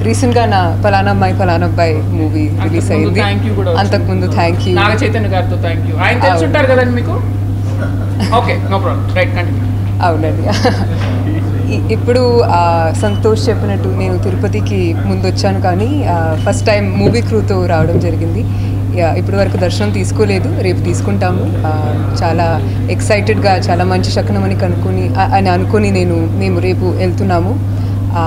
రీసెంట్గా నా ఫలానా అమ్మాయి ఫలానా అబ్బాయి మూవీ రిలీజ్ అయింది థ్యాంక్ యూ కూడా అంతకుముందు థ్యాంక్ యూ నాగ చైతన్య గారితో థ్యాంక్ యూ ఆయన తెలుసుంటారు కదండి మీకు okay no problem right continue అవునండి ఇ- ఇప్పుడు ఆ, సంతోష్ చెప్పినట్టు నేను తిరుపతికి ముందు వచ్చాను కానీ ఫస్ట్ టైం మూవీ క్రూతో రావడం జరిగింది యా, ఇప్పటి వరకు దర్శనం తీసుకోలేదు రేపు తీసుకుంటాము ఆ, చాలా ఎక్సైటెడ్గా చాలా మంచి శకనం అని కనుక్కొని ఆ- అని అనుకొని నేను మేము రేపు వెళ్తున్నాము ఆ,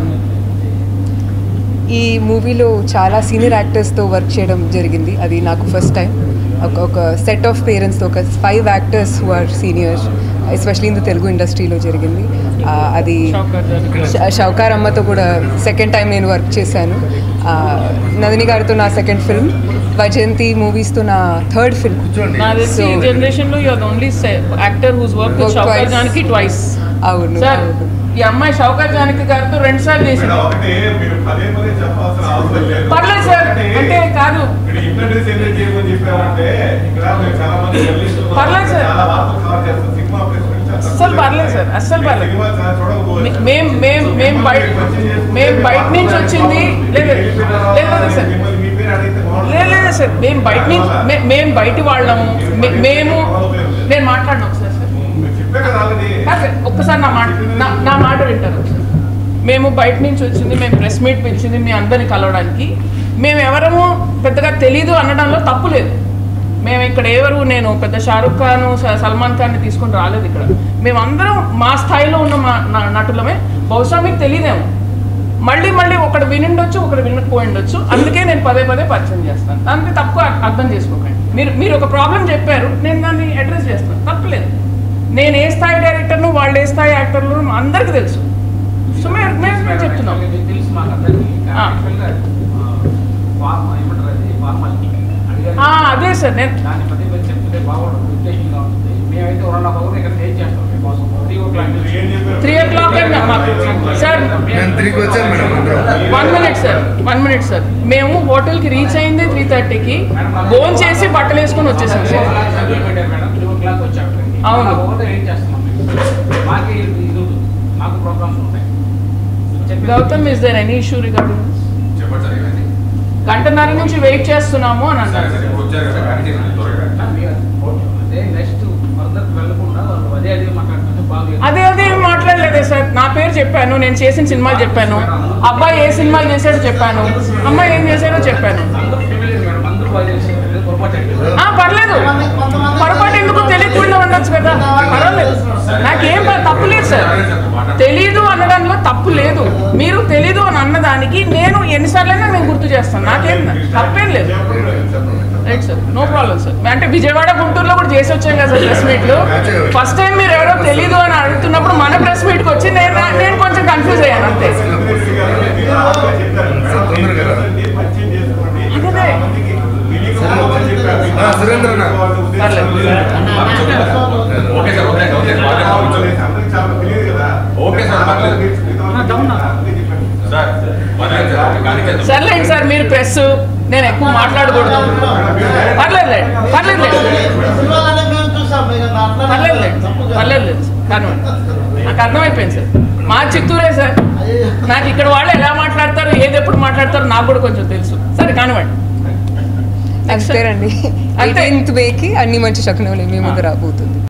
ఈ మూవీలో చాలా సీనియర్ యాక్టర్స్తో వర్క్ చేయడం జరిగింది అది నాకు ఫస్ట్ టైం ఒక ఒక సెట్ ఆఫ్ పేరెంట్స్తో ఒక five actors who are senior especially in the Telugu ఇండస్ట్రీలో జరిగింది ఆ, అది షౌకర్ గారు. ష- షౌకార్ అమ్మతో కూడా సెకండ్ టైం నేను వర్క్ చేశాను ఆ, నందిని గారితో నా సెకండ్ ఫిల్మ్ వైజయంతి మూవీస్తో నా థర్డ్ ఫిల్మ్ నా తెలిసి ఈ జనరేషన్ లో you're only actor whose work Work షౌకర్ twice. జానకి ట్వైస్ అవును సార్ అవును. ఈ అమ్మాయి షౌకర్ జానకి గారితో రెండు సార్లు చేసింది ఒకటి మీరు పదే పదే చెప్పాల్సిన అవసరం లేదు పర్లేదు సార్ అంటే కాదు ఇక్కడ ఇంట్రడ్యూస్ ఎందుకు చేయమని చెప్పామంటే ఇక్కడ మీరు చాలా మంది journalists ఉన్నారు. పర్లేదు సార్. చాలా వార్తలు కవర్ చేస్తారు సినిమా ప్రెస్ గురించి చాలా అస్సలు పర్లేదు సార్, అస్సలు మీరు పర్లేదు. సినిమా చాలా చూడకపోవచ్చు. మేం మేం మేం బయట మేం బయట నుంచి వచ్చింది లేదు లేదు లేదు సార్ మిమ్మల్ని మీ పేరు అడిగితే బాగుంటుంది. లేదు లేదు సార్ మేము బయట నుంచి మే- మేము బయట వాళ్ళము మే- మేము నేను మాట్లాడినా ఒకసారి సార్ మీరు చెప్పే కదా ఆల్రెడీ కాదు సార్, ఒక్కసారి నా మాట నా నా మాట వింటారు ఒకసారి. మేము బయట నుంచి వచ్చింది మేము ప్రెస్ మీట్ పిలిచింది మీ అందరిని కలవడానికి మేము ఎవరము పెద్దగా తెలీదు అనడంలో తప్పు లేదు మేము ఇక్కడ ఎవరు నేను పెద్ద షారుఖ్ ఖాన్ స- సల్మాన్ ఖాన్ని తీసుకొని రాలేదు ఇక్కడ మేమందరం మా స్థాయిలో ఉన్న మా న- నటులమే బహుశా మీకు తెలియదేమో మళ్ళీ మళ్ళీ ఒకడు వినుండొచ్చు ఒకడు వినకపోయిండొచ్చు అందుకే నేను పదే పదే పరిచయం చేస్తాను దానికి తక్కువ అర్థం చేసుకోకండి మీరు మీరు ఒక ప్రాబ్లం చెప్పారు నేను దాన్ని అడ్రస్ చేస్తాను తప్పలేదు నేను ఏ స్థాయి డైరెక్టర్ను వాళ్ళు ఏ స్థాయి యాక్టర్లు అందరికీ తెలుసు సో మేము మేము మేము చెప్తున్నాం తెలుసు మాకు అందరికీ ఆ. యాక్చువల్గా ఫార్మ్ ఏమంటారు అది ఫార్మాలిటీ అడిగారు ఆ, అదే సార్ నేను దాన్ని పదే పదే చెప్తుంటే బాగుంటుంది ఉద్దేశంగా ఉంటుంది మేమైతే రెండు అవర్ ఇక్కడ స్టే చేస్తాం మీకోసం త్రీ ఓ క్లాక్ మీరు ఏం చెప్పారు త్రీ ఓ క్లాక్ అయినా మాకు సార్ నేను త్రీకి వచ్చాను మేడం అందరం one minute sir one minute sir మేము హోటల్కి రీచ్ అయింది త్రీ థర్టీకి భోన్ చేసి బట్టలు వేసుకొని వచ్చేసాం sir madam three o'clock వచ్చాం అవును. ఒకటే ఏం చేస్తున్నాం మేము మాకు ఇది ఉంటుంది మాకు ప్రోగ్రామ్స్ ఉంటాయి చెప్పి Gautam is there any issue regarding చెప్పండి సార్ ఇవన్నీ. గంటన్నర నుంచి వెయిట్ చేస్తున్నాము అని సరే అన్నారు సరే వచ్చారు కదా కానీ చేయండి త్వరగా అదే నెక్స్ట్ ఫర్దర్ వెళ్ళకుండా వాళ్ళు అదే అదే మాట్లాడుతుంటే బాగా అదే అదే ఏం మాట్లాడలేదే సార్ నా పేరు చెప్పాను నేను చేసిన సినిమాలు చెప్పాను అబ్బాయి ఏ సినిమాలు చేశాడో చెప్పాను అమ్మాయి ఏం చేశాడో చెప్పాను అందరూ ఫెమిలియర్ మేడం అందరూ బాగా చేసి పొరపాటు అయింది. ఆ, పర్లేదు పొరపాటు ఎందుకు తెలియకుండా ఉండొచ్చు కదా పర్వాలేదు నాకేం ప- తప్పు లేదు సార్ తెలీదు అనడంలో తప్పు లేదు మీరు తెలీదు అని అన్నదానికి నేను ఎన్నిసార్లైనా నేను గుర్తు చేస్తాను నాకేం తప్పేం లేదు right sir no problem sir అంటే విజయవాడ గుంటూరులో కూడా చేసి వచ్చాం కదా సార్ ప్రెస్ మీట్లు ఫస్ట్ టైం మీరు ఎవరో తెలీదు అని అడుగుతున్నప్పుడు మన ప్రెస్ మీట్కి వచ్చి నేను నేను కొంచెం కన్ఫ్యూజ్ అయ్యాను అంతే తొందరగా రా. అదే. ఆ, సురేంద్ర అన్న. Okay sir okay okay okay sir పర్లేదు. సార్ పర్లేదు సార్ కానీ చేద్దాం. సర్లేండి సార్ మీరు ప్రెస్ నేను ఎక్కువ మాట్లాడకూడదు పర్లేదు పర్లేదు పర్లేదు పర్లేదు కానివ్వండి నాకు అర్థమైపోయింది సార్ మా చిత్తూరే సార్ నాకు ఇక్కడ వాళ్ళు ఎలా మాట్లాడతారు ఏది ఎప్పుడు మాట్లాడతారో నాకు కూడా కొంచెం తెలుసు సరే కానివ్వండి అంతేనండి అంతే. ఎయిటీన్త్ వేకి అన్ని మంచి శకునములు మీ ముందు రాబోతుంది